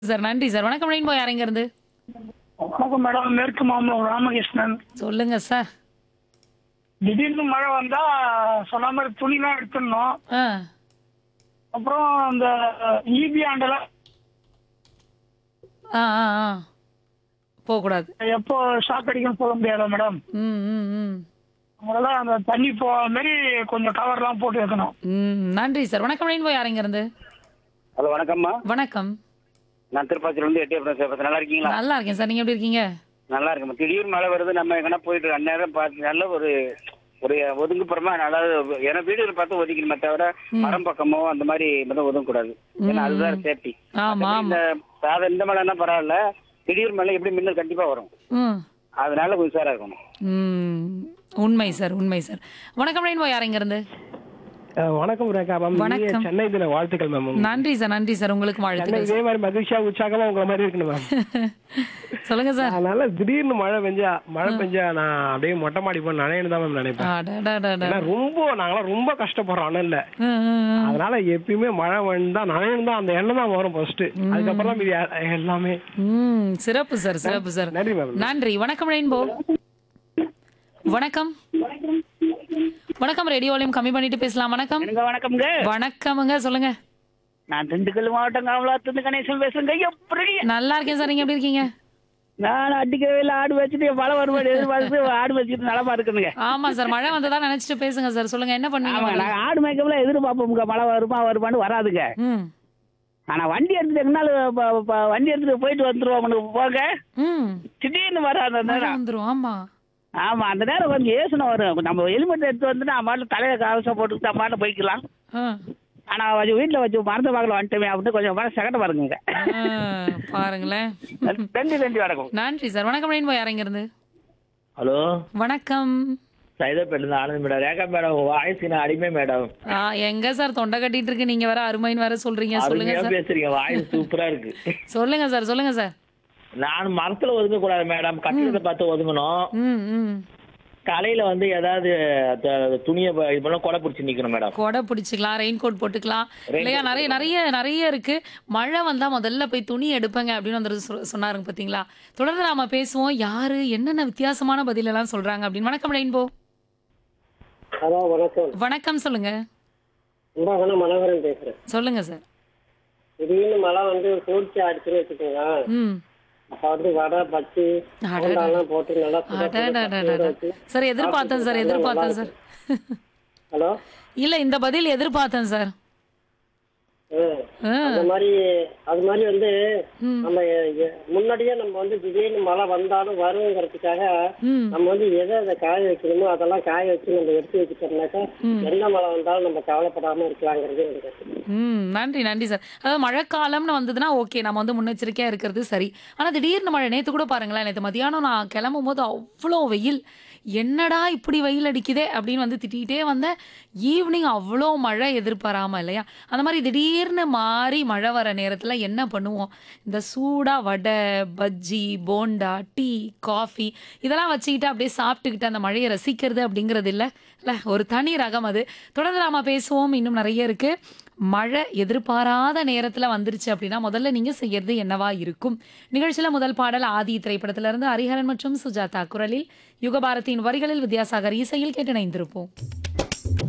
Sir நன்றி sir வணக்கம் rainbow யாருங்க இருந்து வணக்கம் மேடம் மேற்கு மாம்பலம் ராமகிருஷ்ணன் சொல்லுங்க சார் திடீர்னு மழை வந்தா சொன்ன மாதிரி துணிலாம் எடுத்துடணும் ஆ அப்புறம் அந்த ஈபி ஆண்டெல்லாம் ஆ ஆ ஆ போகக்கூடாது எப்போ ஷாக் அடிக்கும்னு சொல்ல முடியாதா மேடம் ம் ம் ம் அதனால அந்த தண்ணி போகாத மாதிரி கொஞ்சம் கவர்லாம் போட்டு வைக்கணும் ம் நன்றி சார் வணக்கம் ரெயின்போ யாருங்க இருந்து ஹலோ வணக்கம்மா வணக்கம் நான் திருப்பாச்சியில இருந்து எட்டி அப்புறம் பேசுறேன் நல்லா இருக்கீங்களா நல்லா இருக்கேன் சார் நீங்க எப்படி இருக்கீங்க நல்லா இருக்கேன் திடீர்னு மழை வருது நம்ம எங்கன்னா போயிட்டு அந்நேரம் பார்த்து நல்ல ஒரு ஒரு ஒதுங்குப்புறமா நல்லா ஏன்னா வீடுகளை பார்த்து ஒதுக்கணுமே தவிர மரம் பக்கமோ அந்த மாதிரி மட்டும் ஒதுங்கக்கூடாது ஏன்னா அதுதான் சேஃப்டி ஆமா ஆமா இந்த சாத இந்த மழைன்னா பரவாயில்ல திடீர் மழை எப்படி மின்னல் கண்டிப்பா வரும் ம் அதனால கொஞ்சம் உஷாரா இருக்கணும் ம் உண்மை சார் உண்மை சார் வணக்கம் ரெயின்போ யாருங்க இருந்து அஹ் வணக்கம் ரேகா மேம் வணக்கம். இனிய சென்னை தின வாழ்த்துக்கள் மேம் நன்றி சார் நன்றி சார் உங்களுக்கு சென்னை வாழ்த்துக்கள் இதே மாதிரி மகிழ்ச்சியா உற்சாகமா உங்களை மாதிரி இருக்கணும் மேம் சொல்லுங்க சார் அதனால திடீர்னு மழை பெஞ்சா மழை பெஞ்சா நான் அப்படியே மொட்டை மாடி போய் நனையணும் தான் மேம் நினைப்பேன் அடடடடட. ஏன்னா ரொம்ப நாங்களாம் ரொம்ப கஷ்டப்படுறோம் அனல்ல ம், ம், ம். அதனால எப்பயுமே மழை வந்தா நனையணும் தான் அந்த எண்ணம் தான் வரும் ஃபர்ஸ்ட் அதுக்கப்புறம் தான் மீதி எ- எல்லாமே ம் சிறப்பு சார் சிறப்பு சார் நன்றி மேம் நன்றி வணக்கம் ரெயின்போ வணக்கம் வணக்கம் ரேடியோ வால்யூம் கம்மி பண்ணிட்டு பேசலாம் வணக்கம் எனக்கு வணக்கம்ங்க வணக்கமுங்க சொல்லுங்க நான் திண்டுக்கல் மாவட்டம் காமலாத்துந்து கணேசன் பேசுறேங்க எப்படி நல்லா இருக்கேன் சார் நீங்க எப்படி இருக்கீங்க நான் அடிக்கவே இல்லை ஆடு வச்சுட்டு மழை வருவாடு எதிர்பார்த்து ஆடு வச்சுட்டு நலமா இருக்குதுங்க ஆமா சார் மழை வந்ததா நினைச்சிட்டு பேசுங்க சார் சொல்லுங்க என்ன ஆமா பண்ணுவீங்க நாங்க ஆடு மேய்க்கல எதிர்பார்ப்போம்ங்க மழை வருமா வருமான்னு வராதுங்க ம் ஆனா வண்டி எடுத்துட்டு எங்கனால வண்டி எடுத்துட்டு போயிட்டு வந்துருவோம் போக ம் திடீர்னு வர அந்த மழை நேரம் வந்துரும் ஆமா ஆமா அந்த நேரம் கொஞ்சம் யோசனை வரும் நம்ம ஹெல்மெட் எடுத்து வந்து நான் மாட்டில் தலையில கவசம் போட்டு நான் மாட்டில் போய்க்கலாம் ஆ. ஆனா வச்சு வீட்டுல வச்சு மறந்த பார்க்கல வந்துட்டோமே அப்படின்னு கொஞ்சம் மன சகட்ட பாருங்க ஆ, பாருங்களேன் ரெண்டு ரெண்டு வணக்கம் நன்றி சார் வணக்கம் ரெயின்போ யாருங்க இருந்து ஹலோ வணக்கம் சைதாப்பேட்டில இருந்து ஆனந்த் மேடம் ரேகா மேடம் உங்க வாய்ஸ்க்கு நான் அடிமை மேடம் ஆ, எங்க சார் தொண்டை கட்டிட்டு இருக்கு நீங்க வேற அருமைன்னு வேற சொல்றீங்க சொல்லுங்க அருமையா சார் பேசுறீங்க வாய்ஸ் சூப்பரா இருக்கு சொல்லுங்க சார் சொல்லுங்க சார் நான் மரத்துல ஒதுங்க கூடாது மேடம் கட்டிடத்தை பார்த்து ஒதுங்கணும் ம் ம் தலையில வந்து ஏதாவது த- துணியை ப- இது பண்ண கொடை பிடிச்சி நிக்கணும் மேடம் கொடை பிடிச்சிக்கலாம் ரெயின் கோட் போட்டுக்கலாம் இல்லையா நிறைய நிறைய நிறைய இருக்கு மழை வந்தா முதல்ல போய் துணி எடுப்பேங்க அப்படின்னு வந்து சொ- சொன்னாருங்க பாத்தீங்களா தொடர்ந்து நாம பேசுவோம் யாரு என்னென்ன வித்தியாசமான பதில் எல்லாம் சொல்றாங்க அப்படின்னு வணக்கம் ரெயின்போ ஹலோ வணக்கம் வணக்கம் சொல்லுங்க கும்பகோணம் மனோகரன் பேசுறேன் சொல்லுங்க சார் திடீர்னு மழை வந்து சூழ்ச்சி அடிச்சுன்னு வச்சுக்கோங்க ம் அப்ப வந்து வடை பச்சி அடடா. போண்டாலாம் போட்டு நல்லா சுட சுட அடடடடடட. சூட வச்சு சார் எதிர்பார்த்தேன் சார் எதிர்பார்த்தேன் சார் ஹலோ இல்ல இந்த பதில் எதிர்பார்த்தேன் சார் ஆ. அந்த மாதிரி அது மாதிரி வந்து ம். நம்ம எ- முன்னாடியே நம்ம வந்து திடீர்னு மழை வந்தாலும் வருங்கிறதுக்காக ம் நம்ம வந்து எதை அதை காய வைக்கணுமோ அதெல்லாம் காய வச்சு நம்ம எடுத்து வச்சுட்டோம்னாக்கா என்ன மழை வந்தாலும் நம்ம கவலைப்படாம இருக்கலாங்கிறது எனக்கு கருத்து. ம் நன்றி நன்றி சார் அதாவது மழைக்காலம்னு வந்ததுன்னா ஓகே நம்ம வந்து முன்னெச்சரிக்கையா இருக்கிறது சரி ஆனா திடீர்னு மழை நேத்து கூட பாருங்களேன் நேத்து மதியானம் நான் கிளம்பும் போது அவ்வளோ வெயில் என்னடா இப்படி வெயில் அடிக்குதே அப்படின்னு வந்து திட்டிகிட்டே வந்தேன் ஈவினிங் அவ்வளோ மழை எதிர்பாராம இல்லையா அந்த மாதிரி திடீர்னு மாறி மழை வர நேரத்துல என்ன பண்ணுவோம் இந்த சூடா வடை பஜ்ஜி போண்டா டீ காஃபி இதெல்லாம் வச்சுக்கிட்டு அப்படியே சாப்பிட்டுக்கிட்டு அந்த மழையை ரசிக்கிறது அப்படிங்கிறது இல்லை இல்லை ஒரு தனி ரகம் அது தொடர்ந்து நாம பேசுவோம் இன்னும் நிறைய இருக்கு மழை எதிர்பாராத நேரத்துல வந்துருச்சு அப்படின்னா முதல்ல நீங்க செய்யறது என்னவா இருக்கும் நிகழ்ச்சியில முதல் பாடல் ஆதி திரைப்படத்துல இருந்து ஹரிஹரன் மற்றும் சுஜாதா குரலில் யுகபாரதியின் வரிகளில் வித்யாசாகர் இசையில் கேட்டு இணைந்திருப்போம்